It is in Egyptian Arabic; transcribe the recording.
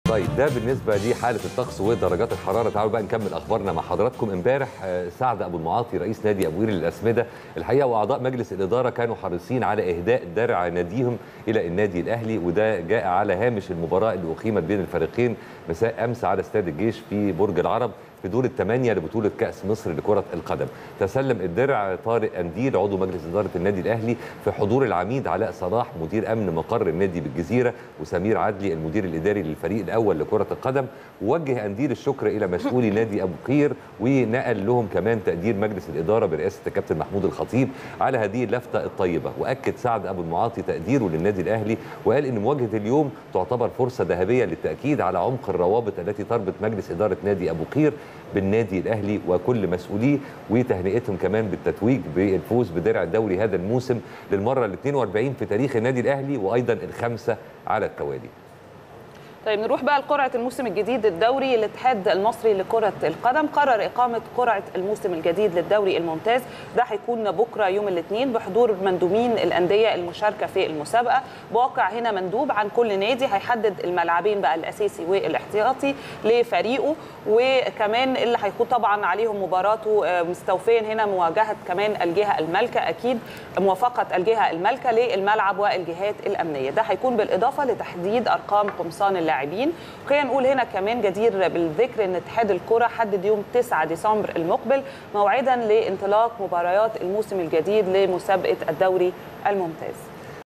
طيب ده بالنسبه لحاله الطقس ودرجات الحراره تعالوا بقى نكمل اخبارنا مع حضراتكم امبارح آه، سعد ابو المعاطي رئيس نادي ابو قير للاسمده الحقيقه واعضاء مجلس الاداره كانوا حريصين على اهداء درع ناديهم الى النادي الاهلي وده جاء على هامش المباراه اللي اقيمت بين الفريقين مساء امس على استاد الجيش في برج العرب في دور الثمانيه لبطوله كاس مصر لكره القدم تسلم الدرع طارق انديل عضو مجلس اداره النادي الاهلي في حضور العميد علاء صلاح مدير امن مقر النادي بالجزيره وسمير عدلي المدير الاداري للفريق الاول لكره القدم ووجه انديل الشكر الى مسؤولي نادي ابو قير ونقل لهم كمان تقدير مجلس الاداره برئاسه الكابتن محمود الخطيب على هذه اللفته الطيبه واكد سعد ابو المعاطي تقديره للنادي الاهلي وقال ان مواجهه اليوم تعتبر فرصه ذهبيه للتاكيد على عمق الروابط التي تربط مجلس اداره نادي ابو قير بالنادي الاهلي وكل مسؤوليه وتهنئتهم كمان بالتتويج بالفوز بدرع الدوري هذا الموسم للمره ال 42 في تاريخ النادي الاهلي وايضا الخامسه على التوالي طيب نروح بقى لقرعه الموسم الجديد للدوري الاتحاد المصري لكره القدم قرر اقامه قرعه الموسم الجديد للدوري الممتاز ده هيكون بكره يوم الاثنين بحضور مندوبين الانديه المشاركه في المسابقه بواقع هنا مندوب عن كل نادي هيحدد الملعبين بقى الاساسي والاحتياطي لفريقه وكمان اللي هيكون طبعا عليهم مباراته آه، مستوفين هنا مواجهه كمان الجهه المالكه اكيد موافقه الجهه المالكه للملعب والجهات الامنيه ده هيكون بالاضافه لتحديد ارقام قمصان اللاعبين خلينا نقول هنا كمان جدير بالذكر ان اتحاد الكره حدد يوم 9 ديسمبر المقبل موعدا لانطلاق مباريات الموسم الجديد لمسابقه الدوري الممتاز